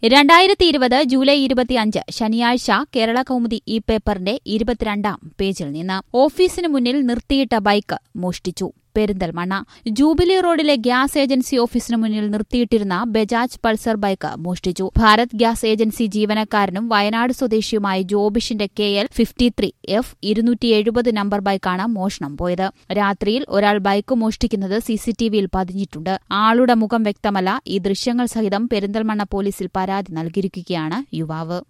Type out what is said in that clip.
രണ്ടായിരത്തി ഇരുപത് ജൂലൈ ഇരുപത്തിയഞ്ച് ശനിയാഴ്ച കേരള കൗമുദി ഈ പേപ്പറിന്റെ ഇരുപത്തിരണ്ടാം പേജിൽ നിന്ന് ഓഫീസിന് മുന്നിൽ നിർത്തിയിട്ട ബൈക്ക് മോഷ്ടിച്ചു പെരിന്തൽമണ്ണ ജൂബിലി റോഡിലെ ഗ്യാസ് ഏജൻസി ഓഫീസിന് മുന്നിൽ നിർത്തിയിട്ടിരുന്ന ബജാജ് പൾസർ ബൈക്ക് മോഷ്ടിച്ചു ഭാരത് ഗ്യാസ് ഏജൻസി ജീവനക്കാരനും വയനാട് സ്വദേശിയുമായ ജോബിഷിന്റെ K L fifty three F ഇരുന്നൂറ്റി എഴുപത് നമ്പർ ബൈക്കാണ് മോഷണം പോയത് രാത്രിയിൽ ഒരാൾ ബൈക്ക് മോഷ്ടിക്കുന്നത് സിസിടിവിയിൽ പതിഞ്ഞിട്ടുണ്ട് ആളുടെ മുഖം വ്യക്തമല്ല ഈ ദൃശ്യങ്ങൾ സഹിതം പെരിന്തൽമണ്ണ പോലീസിൽ പരാതി നൽകിയിരിക്കുകയാണ് യുവാവ്